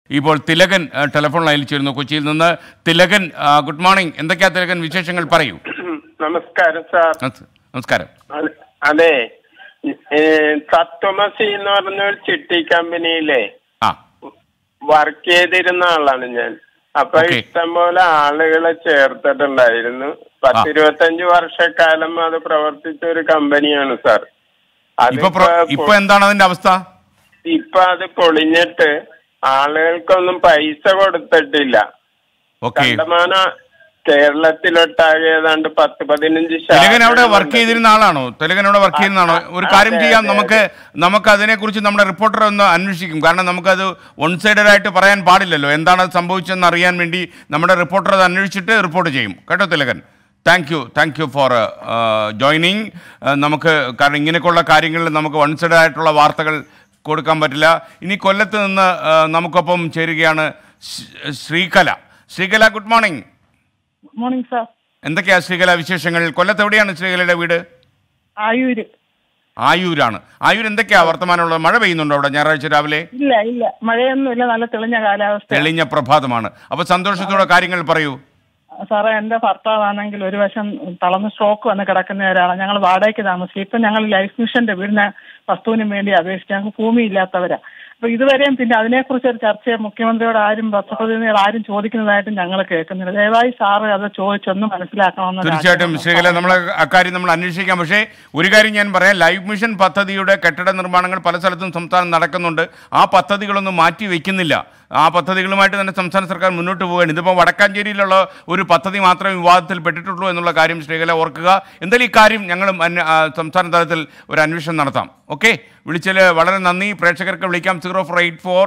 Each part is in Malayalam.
ഇപ്പോൾ തിലകൻ ആ, ടെലിഫോൺ ലൈനിൽ ചേരുന്നു കൊച്ചിയിൽ നിന്ന് തിലകൻ ആ, ഗുഡ് മോർണിംഗ് എന്തൊക്കെയാ തിലകൻ വിശേഷങ്ങൾ പറയൂ നമസ്കാരം സാർ നമസ്- നമസ്കാരം അത്- അതെ ഏ, തത്വമസി എന്ന് പറഞ്ഞ ഒരു ചിട്ടി കമ്പനിയിലെ ആ വർക്ക് ചെയ്തിരുന്ന ആളാണ് ഞാൻ അപ്പൊ Okay. ഇഷ്ടംപോലെ ആളുകളെ ചേർത്തിട്ടുണ്ടായിരുന്നു പത്തിരുപത്തഞ്ച് വർഷക്കാലം അത് പ്രവർത്തിച്ച ഒരു കമ്പനിയാണ് സാർ ഇപ്പൊ പ്ര- ഇപ്പൊ എന്താണ് അതിന്റെ അവസ്ഥ ഇപ്പൊ അത് പൊളിഞ്ഞിട്ട് ആളുകൾക്കൊന്നും പൈസ കൊടുത്തിട്ടില്ല ഓക്കെ കണ്ടമാന കേരളത്തിലൊട്ടാകെ ഏതാണ്ട് പത്ത് പതിനഞ്ച് തിലകൻ അവിടെ ശാഖകളുണ്ട്. വർക്ക് ചെയ്തിരുന്ന ആളാണോ തിലകൻ അവിടെ വർക്ക് ചെയ്യുന്ന ആളോ ഒരു കാര്യം അതെ, ചെയ്യാം അതെ, നമുക്ക് നമുക്ക് അതിനെക്കുറിച്ച് നമ്മുടെ റിപ്പോർട്ടർ ഒന്ന് അന്വേഷിക്കും കാരണം നമുക്കത് വൺ സൈഡഡ് ആയിട്ട് പറയാൻ പാടില്ലല്ലോ എന്താണ് അത് സംഭവിച്ചതെന്ന് അറിയാൻ വേണ്ടി നമ്മുടെ റിപ്പോർട്ടർ അത് അന്വേഷിച്ചിട്ട് റിപ്പോർട്ട് ചെയ്യും കേട്ടോ Thilakan thank you thank you for joining നമുക്ക് കാരണം ഇങ്ങനെയൊക്കെയുള്ള കാര്യങ്ങളിൽ നമുക്ക് വൺ സൈഡ് ആയിട്ടുള്ള വാർത്തകൾ കൊടുക്കാൻ പറ്റില്ല ഇനി കൊല്ലത്ത് നിന്ന് ആ, നമുക്കൊപ്പം ചേരുകയാണ് Sree- Sreekala Sreekala good morning morning sir എന്തൊക്കെയാ ശ്രീകല വിശേഷങ്ങൾ കൊല്ലത്ത് എവിടെയാണ് ശ്രീകലയുടെ വീട് ആയൂര് ആയൂരാണ് ആയൂർ എന്തൊക്കെയാ വർത്തമാനമുള്ളത് മഴ പെയ്യുന്നുണ്ടോ അവിടെ ഞായറാഴ്ച രാവിലെ ഇല്ല ഇല്ല മഴയൊന്നുമില്ല നല്ല തെളിഞ്ഞ കാലാവസ്ഥ തെളിഞ്ഞ പ്രഭാതമാണ് അപ്പൊ സന്തോഷത്തോടെ കാര്യങ്ങൾ പറയൂ സാറേ എന്റെ ഭർത്താവാണെങ്കിൽ ഒരു വശം തളർന്ന് സ്ട്രോക്ക് വന്ന് കിടക്കുന്ന ഒരാളാണ് ഞങ്ങൾ വാടകയ്ക്ക് താമസിക്കും ഇപ്പൊ ഞങ്ങൾ ലൈഫ് മിഷന്റെ വീടിന് വസ്തുവിനും വേണ്ടി അപേക്ഷിച്ച് ഞങ്ങൾക്ക് ഭൂമിയില്ലാത്തവരാ അപ്പൊ ഇതുവരെയും പിന്നെ അതിനെക്കുറിച്ച് ഒരു ചർച്ച മുഖ്യമന്ത്രിയോട് ആരും പത്രപ്രതിനിധികൾ ആരും ചോദിക്കുന്നതായിട്ട് ഞങ്ങൾ കേൾക്കുന്നില്ല ദയവായി സാറ് അത് ചോദിച്ചൊന്ന് മനസ്സിലാക്കണമെന്ന് തീർച്ചയായിട്ടും ശ്രീകല നമ്മൾ അക്കാര്യം നമ്മൾ അന്വേഷിക്കാം പക്ഷേ ഒരു കാര്യം ഞാൻ പറയാം ലൈഫ് മിഷൻ പദ്ധതിയുടെ കെട്ടിട നിർമ്മാണങ്ങൾ പല സ്ഥലത്തും സംസ്ഥാനം നടക്കുന്നുണ്ട് ആ പദ്ധതികളൊന്നും മാറ്റി വെക്കുന്നില്ല ആ പദ്ധതികളുമായിട്ട് തന്നെ സംസ്ഥാന സർക്കാർ മുന്നോട്ട് പോവുകയാണ് ഇതിപ്പോൾ വടക്കാഞ്ചേരിയിലുള്ള ഒരു പദ്ധതി മാത്രമേ വിവാദത്തിൽ പെട്ടിട്ടുള്ളൂ എന്നുള്ള കാര്യം ശ്രീകല ഓർക്കുക എന്തായാലും ഈ കാര്യം ഞങ്ങളും അന്വ- ആ, സംസ്ഥാന തലത്തിൽ ഒരു അന്വേഷണം നടത്താം ഓക്കെ വിളിച്ചതിൽ വളരെ നന്ദി പ്രേക്ഷകർക്ക് വിളിക്കാം zero four eight four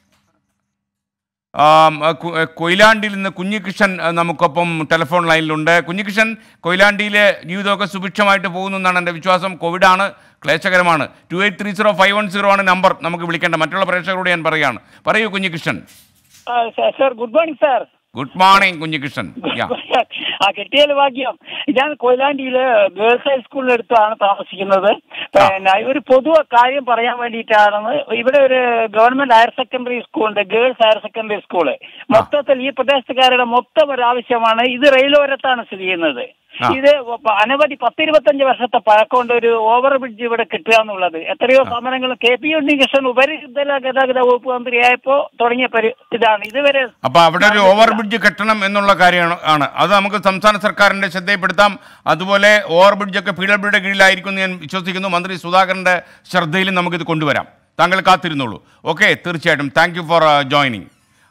um, uh, കു- എ, കൊയിലാണ്ടിയിൽ നിന്ന് കുഞ്ഞികൃഷ്ണൻ അ, നമുക്കൊപ്പം ടെലിഫോൺ ലൈനിലുണ്ട് കുഞ്ഞികൃഷ്ണൻ കൊയിലാണ്ടിയിലെ ജീവിതമൊക്കെ സുഭിക്ഷമായിട്ട് പോകുന്നു എന്നാണ് എൻ്റെ വിശ്വാസം കോവിഡാണ് ക്ലേശകരമാണ് two eight three zero five one zero ആണ് നമ്പർ നമുക്ക് വിളിക്കേണ്ട മറ്റുള്ള പ്രേക്ഷകരോട് ഞാൻ പറയുകയാണ് പറയൂ Kunhikrishnan sir good morning sir good morning Kunhikrishnan yeah ആ കിട്ടിയാൽ ഭാഗ്യം ഞാൻ കൊയിലാണ്ടിയില് ഗേൾസ് ഹൈസ്കൂളിനടുത്താണ് താമസിക്കുന്നത് പിന്നെ ഒരു പൊതു കാര്യം പറയാൻ വേണ്ടിയിട്ടാണ് ഇവിടെ ഒരു ഗവൺമെന്റ് ഹയർ സെക്കൻഡറി സ്കൂളുണ്ട് ഗേൾസ് ഹയർ സെക്കൻഡറി സ്കൂള് മൊത്തത്തിൽ ഈ പ്രദേശത്തുകാരുടെ മൊത്തം ഒരു ആവശ്യമാണ് ഇത് റെയിലോരത്താണ് സ്ഥിതി ചെയ്യുന്നത് ആ. ഇത് അനവധി പത്തിരുപത്തഞ്ച് വർഷത്തെ പഴക്കമുണ്ട് ഒരു ഓവർ ബ്രിഡ്ജ് ഇവിടെ കിട്ടുക എന്നുള്ളത് എത്രയോ സമരങ്ങൾ കെ പി ഉണ്ണികൃഷ്ണൻ ഉപരിതല ഗതാഗത വകുപ്പ് മന്ത്രിയായപ്പോ തുടങ്ങിയ പരി ഇതാണ് ഇതുവരെ അപ്പൊ അവിടെ ഒരു ഓവർ ബ്രിഡ്ജ് കെട്ടണം എന്നുള്ള കാര്യമാണ് ആണ് അത് നമുക്ക് സംസ്ഥാന സർക്കാരിന്റെ ശ്രദ്ധയിൽപ്പെടുത്താം അതുപോലെ ഓവർ ബ്രിഡ്ജൊക്കെ പി ഡബ്ല്യുടെ കീഴിലായിരിക്കും എന്ന് ഞാൻ വിശ്വസിക്കുന്നു മന്ത്രി സുധാകരന്റെ ശ്രദ്ധയിലും നമുക്കിത് കൊണ്ടുവരാം താങ്കൾ കാത്തിരുന്നുള്ളൂ ഓക്കെ തീർച്ചയായിട്ടും thank you for joining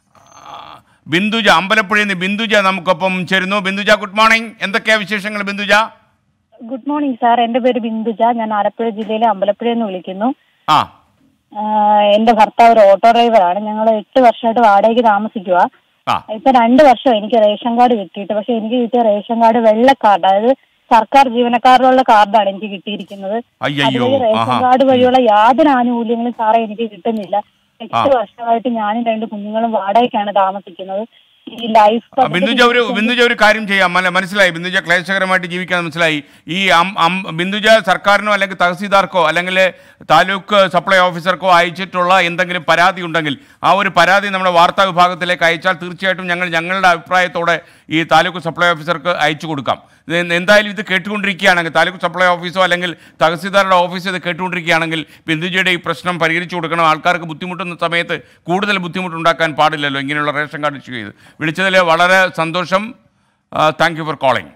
Binduja അമ്പലപ്പുഴയിൽ നിന്ന് ബിന്ദുജ നമുക്കൊപ്പം ചേരുന്നു ബിന്ദുജ ഗുഡ് മോർണിംഗ് എന്തൊക്കെയാ വിശേഷങ്ങൾ ബിന്ദുജ ഗുഡ് മോർണിംഗ് സാർ എന്റെ പേര് ബിന്ദുജ ഞാൻ ആലപ്പുഴ ജില്ലയിലെ അമ്പലപ്പുഴയിൽ നിന്ന് വിളിക്കുന്നു ആ ആഹ് എന്റെ ഭർത്താവ് ഒരു ഓട്ടോ ഡ്രൈവറാണ് ഞങ്ങൾ എട്ട് വർഷമായിട്ട് വാടകയ്ക്ക് താമസിക്കുക ആ ഇപ്പൊ രണ്ട് വർഷം എനിക്ക് റേഷൻ കാർഡ് കിട്ടിയിട്ട് പക്ഷെ എനിക്ക് കിട്ടിയ റേഷൻ കാർഡ് വെള്ള കാർഡ് അതായത് സർക്കാർ ജീവനക്കാരിലുള്ള കാർഡാണ് എനിക്ക് കിട്ടിയിരിക്കുന്നത് അയ്യയ്യോ അതുവഴി റേഷൻ ആഹാ കാർഡ് വഴിയുള്ള യാതൊരു ആനുകൂല്യങ്ങളും സാറേ എനിക്ക് കിട്ടുന്നില്ല എട്ട് വർഷമായിട്ട് ഞാനും രണ്ട് കുഞ്ഞുങ്ങളും വാടകയ്ക്കാണ് താമസിക്കുന്നത് ഈ ലൈഫ് ആ, ബിന്ദുജ ഒരു ബിന്ദുജ ഒരു കാര്യം ചെയ്യാം മന- മനസ്സിലായി ബിന്ദുജ ക്ലേശകരമായിട്ട് ജീവിക്കാൻ മനസ്സിലായി ഈ അം- അം- ബിന്ദുജ സർക്കാരിനോ അല്ലെങ്കിൽ തഹസീൽദാർക്കോ അല്ലെങ്കിൽ താലൂക്ക് സപ്ലൈ ഓഫീസർക്കോ അയച്ചിട്ടുള്ള എന്തെങ്കിലും പരാതി ഉണ്ടെങ്കിൽ ആ ഒരു പരാതി നമ്മുടെ വാർത്താ വിഭാഗത്തിലേക്ക് അയച്ചാൽ തീർച്ചയായിട്ടും ഞങ്ങൾ ഞങ്ങളുടെ അഭിപ്രായത്തോടെ ഈ താലൂക്ക് സപ്ലൈ ഓഫീസർക്ക് അയച്ചു കൊടുക്കാം ഇത് എന്തായാലും ഇത് കേട്ടുകൊണ്ടിരിക്കുകയാണെങ്കിൽ താലൂക്ക് സപ്ലൈ ഓഫീസോ അല്ലെങ്കിൽ തഹസീൽദാരുടെ ഓഫീസോ ഇത് കേട്ടുകൊണ്ടിരിക്കുകയാണെങ്കിൽ ബിന്ദുജയുടെ ഈ പ്രശ്നം പരിഹരിച്ചു കൊടുക്കണം ആൾക്കാർക്ക് ബുദ്ധിമുട്ടുന്ന സമയത്ത് കൂടുതൽ ബുദ്ധിമുട്ടുണ്ടാക്കാൻ പാടില്ലല്ലോ ഇങ്ങനെയുള്ള റേഷൻ കാർഡ് ഇഷ്യൂ ചെയ്ത് വിളിച്ചതിൽ വളരെ സന്തോഷം താങ്ക് യു ഫോർ കോളിംഗ്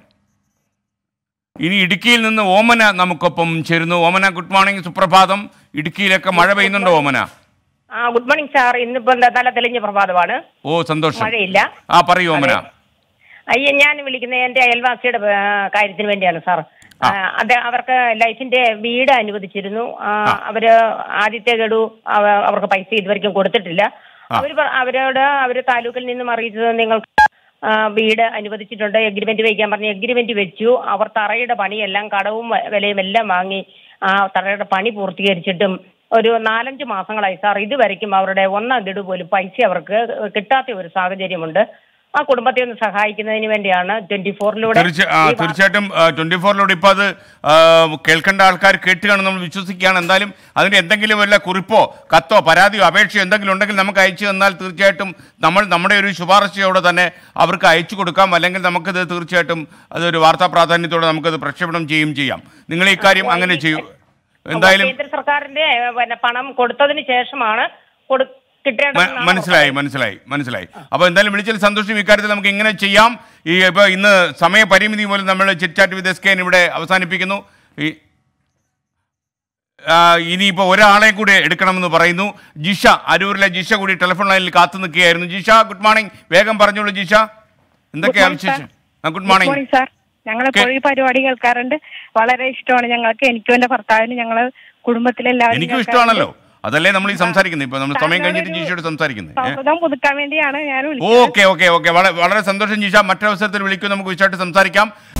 ഇനി ഇടുക്കിയിൽ നിന്ന് ഓമന നമുക്കൊപ്പം ചേരുന്നു ഓമന ഗുഡ് മോർണിംഗ് സുപ്രഭാതം ഇടുക്കിയിലൊക്കെ മഴ പെയ്യുന്നുണ്ടോ ഓമന ആ ഗുഡ് മോർണിംഗ് സാർ ഇന്നിപ്പോ എന്താ നല്ല തെളിഞ്ഞ പ്രഭാതമാണ് ഓ സന്തോഷം മഴയില്ല ആ പറയൂ ഓമന അയ്യ ഞാൻ വിളിക്കുന്നത് എന്റെ അയൽവാസിയുടെ ആ, കാര്യത്തിന് വേണ്ടിയാണ് സാർ ആ, അത് അവർക്ക് ലൈഫിന്റെ വീട് അനുവദിച്ചിരുന്നു ആ, അവര് ആദ്യത്തെ ഗഡു അവ- അവർക്ക് പൈസ ഇതുവരെയ്ക്കും കൊടുത്തിട്ടില്ല അവര് പ- അവരോട് അവര് താലൂക്കിൽ നിന്നും അറിയിച്ചത് നിങ്ങൾക്ക് ആ, വീട് അനുവദിച്ചിട്ടുണ്ട് എഗ്രിമെന്റ് വയ്ക്കാൻ പറഞ്ഞ് എഗ്രിമെന്റ് വെച്ചു അവർ തറയുടെ പണിയെല്ലാം കടവും വ- വിലയും എല്ലാം വാങ്ങി ആ തറയുടെ പണി പൂർത്തീകരിച്ചിട്ടും ഒരു നാലഞ്ച് മാസങ്ങളായി സാർ ഇതുവരെയ്ക്കും അവരുടെ ഒന്നാം ഗഡു പോലും പൈസ അവർക്ക് കിട്ടാത്ത ഒരു സാഹചര്യമുണ്ട് ആ കുടുംബത്തെ ഒന്ന് സഹായിക്കുന്നതിന് വേണ്ടിയാണ് ട്വന്റി ഫോറിലൂടെ തീർച്ച- ആ, തീർച്ചയായിട്ടും ട്വന്റി ഫോറിലൂടെ ഇപ്പൊ അത് ആ, കേൾക്കേണ്ട ആൾക്കാർ കേട്ടുകയാണ് നമ്മൾ വിശ്വസിക്കുകയാണ് എന്തായാലും അതിന് എന്തെങ്കിലും വല്ല കുറിപ്പോ കത്തോ പരാതിയോ അപേക്ഷയോ എന്തെങ്കിലും ഉണ്ടെങ്കിൽ നമുക്ക് അയച്ചു തന്നാൽ തീർച്ചയായിട്ടും നമ്മൾ നമ്മുടെ ഒരു ശുപാർശയോടെ തന്നെ അവർക്ക് അയച്ചു കൊടുക്കാം അല്ലെങ്കിൽ നമുക്കത് തീർച്ചയായിട്ടും അതൊരു വാർത്താ പ്രാധാന്യത്തോടെ നമുക്കത് പ്രക്ഷേപണം ചെയ്യുകയും ചെയ്യാം നിങ്ങൾ ഈ കാര്യം അങ്ങനെ ചെയ്യൂ എന്തായാലും കേന്ദ്ര സർക്കാരിന്റെ ഏ, പിന്നെ പണം കൊടുത്തതിന് ശേഷമാണ് കൊടു- മ- കിട്ടേണ്ടതെന്നാണ് മനസ്സിലായി മനസ്സിലായി മനസ്സിലായി അപ്പോൾ എന്തായാലും വിളിച്ചതിൽ സന്തോഷം ഇക്കാര്യത്തിൽ നമുക്ക് ഇങ്ങനെ ചെയ്യാം ഈ ഇപ്പോൾ ഇന്ന് സമയപരിമിതി മൂലം നമ്മൾ ചിറ്റ്ചാറ്റ് വിത്ത് എസ് കെ ഇവിടെ അവസാനിപ്പിക്കുന്നു ഈ ആ, ഇനിയിപ്പോൾ ഒരാളെ കൂടി എടുക്കണമെന്ന് പറയുന്നു ജിഷ അരൂരിലെ ജിഷ കൂടി ടെലിഫോൺ ലൈനിൽ കാത്തു നിൽക്കുകയായിരുന്നു ജിഷ ഗുഡ് മോർണിംഗ് വേഗം പറഞ്ഞോളൂ ജിഷ എന്തൊക്കെയാ morning, വിശേഷം ആ good good morning morning sir ഞങ്ങൾ എപ്പോഴും ഈ പരിപാടി കേൾക്കാറുണ്ട് വളരെ ഇഷ്ടമാണ് ഞങ്ങൾക്ക് എനിക്കും എന്റെ ഭർത്താവിനും ഞങ്ങള് കുടുംബത്തിലെല്ലാവരും എനിക്കും കേൾക്കാറുണ്ട്. ഇഷ്ടമാണല്ലോ അതല്ലേ നമ്മൾ ഈ സംസാരിക്കുന്നത് ഇപ്പോൾ നമ്മൾ സമയം കഴിഞ്ഞിട്ട് താങ്കളൊരു ജിഷയോട് സംസാരിക്കുന്നത് ഏ? സൗഹൃദം പുതുക്കാൻ വേണ്ടിയാണ് ഞാൻ വിളിച്ചത് ഓക്കെ ഓക്കെ ഓക്കെ വളരെ വളരെ സന്തോഷം ജിഷ മറ്റൊരവസരത്തിൽ വിളിക്കും നമുക്ക് വിശദമായിട്ട് സംസാരിക്കാം